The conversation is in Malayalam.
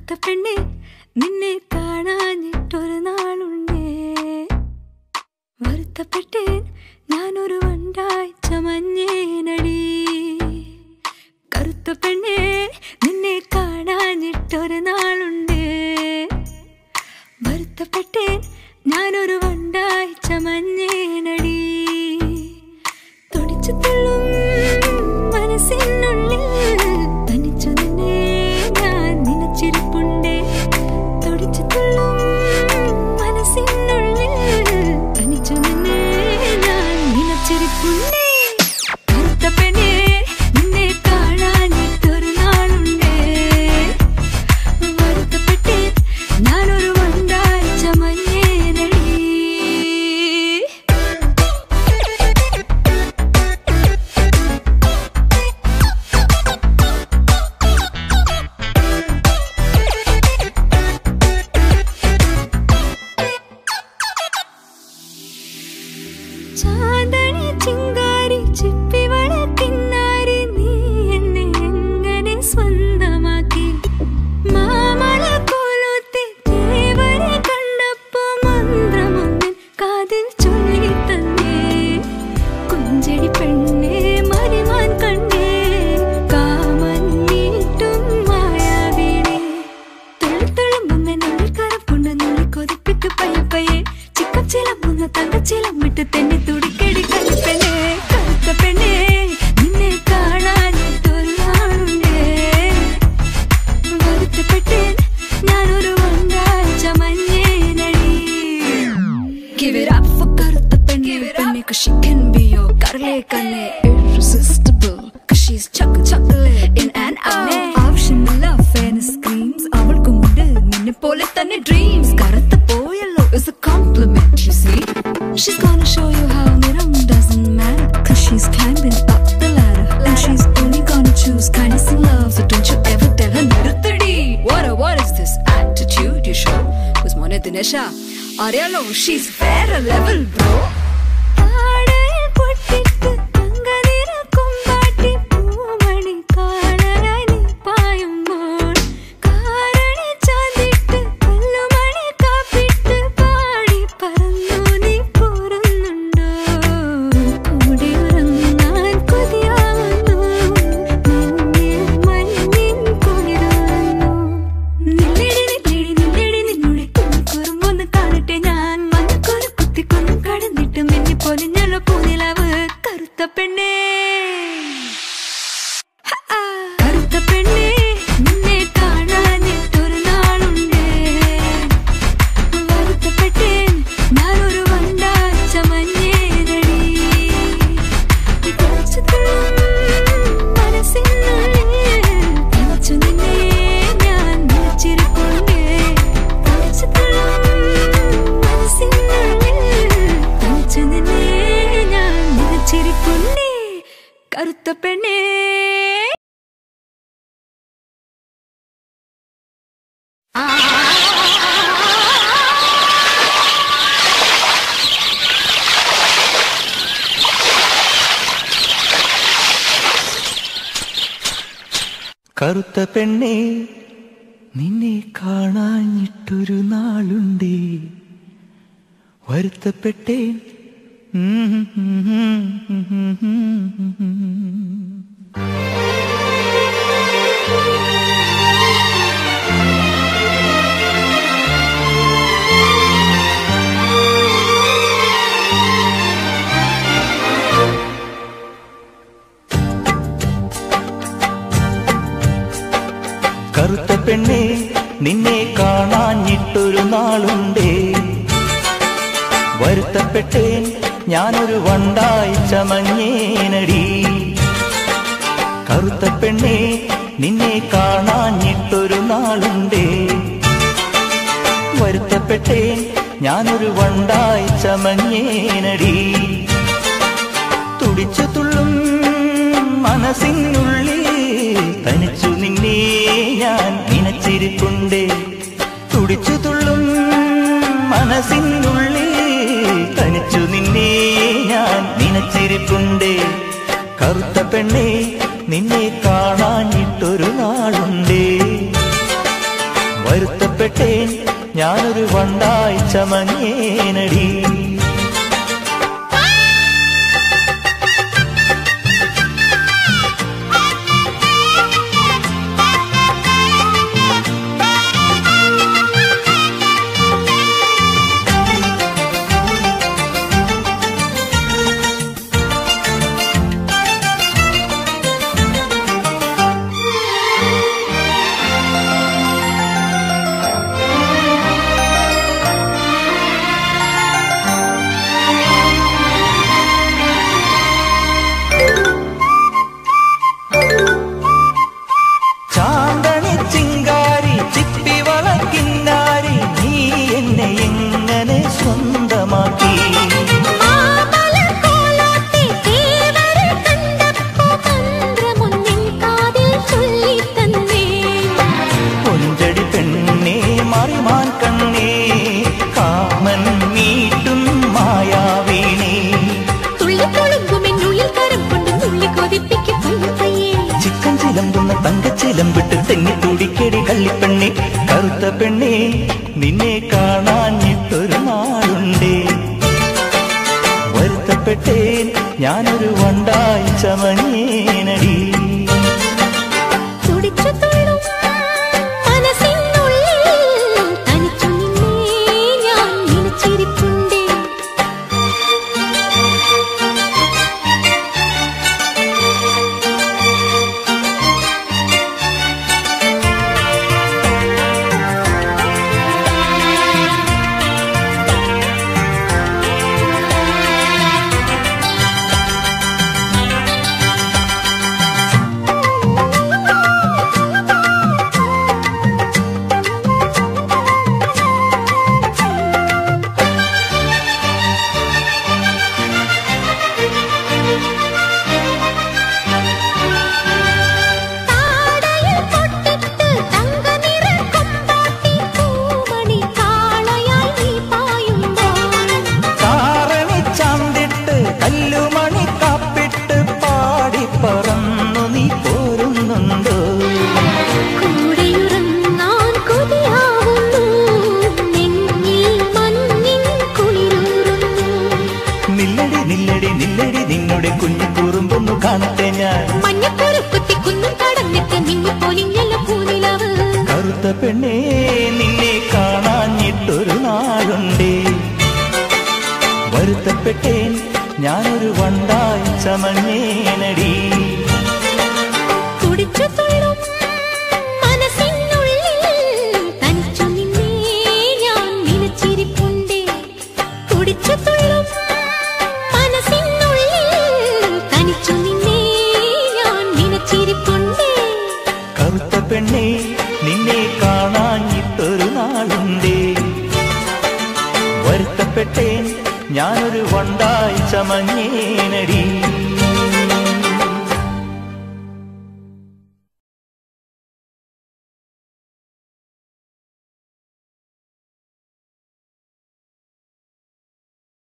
കറുത്ത പെണ്ണെ നിന്നെ കാണാഞ്ഞിട്ടൊരു നാളുണ്ടേ വരുത്തപ്പെട്ടേൻ ഞാനൊരു വണ്ടായി ചമഞ്ഞേനടി കറുത്ത പെണ്ണെ നിന്നെ കാണാഞ്ഞിട്ടൊരു നാളുണ്ടേ വരുത്തപ്പെട്ടേൻ ഞാനൊരു വണ്ടായി ചമഞ്ഞേനടി തുടിച്ചു തുള്ളും മനസ്സിനുള്ളിൽ തനിച്ചു നിന്നെ ഞാൻ നനച്ചിരിപ്പുണ്ടേ തുടിച്ചു തുള്ളും മനസ്സിനുള്ളിൽ തനിച്ചു നിന്നെ ഞാൻ നനച്ചിരിപ്പുണ്ടേ കറുത്ത പെണ്ണേ നിന്നെ കാണാഞ്ഞിട്ടൊരു നാളുണ്ടേ വരുത്തപ്പെട്ടേ ഞാനൊരു വണ്ടായി ചമഞ്ഞേനടി ചാന്ദണി ചിങ്കാരി ചിപ്പിവള കിന്നാരി നീ എന്നെ എങ്ങനെ സ്വന്തമാക്കി മാമല കൊലുത്തി ദേവരെ കണ്ടപ്പോ മന്ത്രമൊന്നിൻ കാതിൽ ചൊല്ലി തന്നേ കുഞ്ചടി പെണ്ണേ മരിമാൻ കണ്ണേ കാമൻ നീട്ടും മായാവീണേ തുള്ളിത്തുള്ളുമ്പുന്ന നുള്ളിക്കരപ്പുണ്ട് നുള്ളി കൊതിപ്പിക്ക് പയ്യപ്പയ്യെ ചിക്കം ചിലമ്പുന്ന തങ്കച്ചിലമ്മിട്ട് തെന്നി തുടിക്കടി കളിപ്പെണ്ണേ കറുത്ത പെണ്ണേ നിന്നെ കാണാഞ്ഞിട്ടൊരു നാളുണ്ടേ വരുത്തപ്പെട്ടേൻ ഞാനൊരു വണ്ടാഴ്ച മഞ്ഞേനടി Give it up for കറുത്ത പെണ്ണേ പെണ്ണേ cause she can be your കരളെ കണ്ണേ irresistible cause she's chocolate chocolate in and out ആവശ്യമില്ല ഫാന് സ്ക്രീംസ് അവൾക്കുമുണ്ട് നിന്നെ പോലെ തന്നെ ഡ്രീംസ് കറുത്ത പോയല്ലോ is a compliment you see she's gonna show you how നിറം doesn't matter cause she's climbing up the ladder and she's only gonna choose kindness and love so don't you ever tell her നിർത്തടി what a, what is this attitude you show was മോനെ ദിനേശ അറിയാലോ she's വേറെ level bro താടയിൽ പൊട്ടിട്ട് തങ്കനിറ കൊമ്പാട്ടി പൂമണി കാളനായി നീ പായുമ്പോൾ കാരണി ചാന്തിട്ട് കല്ലുമണി കാപ്പിട്ട് പാടി പറന്നു നീ പോരുന്നുണ്ടോ കൂടി ഉറങ്ങാൻ കൊതിയാവുന്നു നിന്നിൽ മഞ്ഞിൻ കുളിരുന്നു നില്ലേടി നില്ലേടി നില്ലേടി നിന്നുടെ കുറുമ്പൊന്ന് കാണട്ടെ ഞാൻ മഞ്ഞക്കൊരു കുത്തിക്കൊന്നും കടന്നിട്ട് മിന്നി പൊലിഞ്ഞല്ലോ പൂനിലാവ് കറുത്ത പെണ്ണേ ഹ, ആ. കറുത്ത പെണ്ണേ നിന്നെ കാണാഞ്ഞിട്ടൊരു നാളുണ്ടേ വരുത്തപ്പെട്ടേൻ ഞാനൊരു വണ്ടാച്ച മഞ്ഞേനടി മനസ്സിനുള്ളിൽ തനിച്ചു നിന്നെ ഞാൻ നിലച്ചിരിപ്പുണ്ടേ മനസ്സിനുള്ളിൽ തനിച്ചു നിന്നെ ഞാൻ നിലച്ചിരിപ്പുണ്ടേ കറുത്ത പെണ്ണേ കറുത്ത പെണ്ണേ നിന്നെ കാണാഞ്ഞിട്ടൊരു നാളുണ്ടേ വരുത്തപ്പെട്ടേൻ കറുത്ത പെണ്ണേ നിന്നെ കാണാഞ്ഞിട്ടൊരു നാളുണ്ടേ വരുത്തപ്പെട്ടേൻ ഞാനൊരു വണ്ടായി ചമഞ്ഞേനടി കറുത്ത പെണ്ണേ നിന്നെ കാണാഞ്ഞിട്ടൊരു നാളുണ്ടേ വരുത്തപ്പെട്ടേൻ ഞാനൊരു വണ്ടായി ചമഞ്ഞേനടി തുടിച്ചു തുള്ളും മനസ്സിനുള്ളിൽ തനിച്ചു നിന്നെ ഞാൻ നനച്ചിരിപ്പുണ്ടേ തുടിച്ചു തുള്ളും മനസ്സിനുള്ളിൽ തനിച്ചു നിന്നെ ഞാൻ നനച്ചിരിപ്പുണ്ടേ കറുത്ത പെണ്ണേ നിന്നെ കാണാഞ്ഞിട്ടൊരു നാളുണ്ടേ വരുത്തപ്പെട്ടേൻ ഞാനൊരു വണ്ടായി ചമഞ്ഞേനടി ചാന്തണി ചിങ്കാരി ചിപ്പി വളക്കിന്നാരി നീ എന്നെ എങ്ങനെ സ്വന്തമാക്കി മാമലക്കോലോത്തെ തേവരെ കണ്ടപ്പോ മന്ത്രമൊന്നിൻ കാതിൽ ചൊല്ലിത്തന്നേ. കൊഞ്ചടി പെണ്ണേ മറിമാൻ കണ്ണേ കാമൻ മീട്ടും മായാവീണേ തുള്ളിത്തുളുമ്പുമെന്നുള്ളിൽ കരം കൊണ്ട് നുള്ളി കൊതിപ്പിക്കും പയ്യെ പയ്യെ. ചിക്കൻ ചിലമ്പുന്ന തങ്കച്ചിലമ്പിട്ട് തെങ്ങി തുടിക്കടി കള്ളിപ്പെണ്ണേ കറുത്ത പെണ്ണേ നിന്നെ കാണാഞ്ഞിട്ടൊരു നാളുണ്ടേ വരുത്തപ്പെട്ടേൻ ഞാനൊരു വണ്ടായി ചമഞ്ഞേനടി തുടിച്ചു തുള്ളും മനസ്സിനുള്ളിൽ തനിച്ചു നിന്നെ ഞാൻ നനച്ചിരിപ്പുണ്ടേ. താടയിൽ പൊട്ടിട്ട് തങ്കനിറ കൊമ്പാട്ടി പൂമണി കാളയായി നീ പായുമ്പോൾ താറണി ചാന്തിട്ട് കല്ലുമണി കാപ്പിട്ട് പാടി പറന്നു നീ പോരുന്നുണ്ടോ കൂടെയുറങ്ങാൻ കൊതിയാവുന്നു നെഞ്ഞിൽ മഞ്ഞിൻ കുളിരൂറുന്നു നില്ലടി നില്ലടി നില്ലടി നിന്നുടെ കുഞ്ഞു കുറുമ്പൊന്നു കാണട്ടെ ഞാൻ മഞ്ഞക്കുറുക്കുത്തി കുന്നും കടന്നിട്ട് മിന്നി പൊലിഞ്ഞല്ല പൂനിലവ് കറുത്ത പെണ്ണേ നിന്നെ കാണാഞ്ഞിട്ടൊരു നാളുണ്ടേ വരുത്തപ്പെട്ടേൻ ഞാനൊരു വണ്ടായി ചമഞ്ഞേനടി തുടിച്ചു തുള്ളും മനസ്സിനുള്ളിൽ തനിച്ചു നിന്നെ ഞാൻ നനച്ചിരിപ്പുണ്ടേ തുടിച്ചു തുള്ളും മനസ്സിനുള്ളിൽ തനിച്ചു നിന്നെ ഞാൻ നനച്ചിരിപ്പുണ്ടേ കറുത്ത പെണ്ണേ നിന്നെ കാണാഞ്ഞിട്ടൊരു നാളുണ്ടേ വരുത്തപ്പെട്ടേൻ ഞാനൊരു വണ്ടായി ചമഞ്ഞേനടി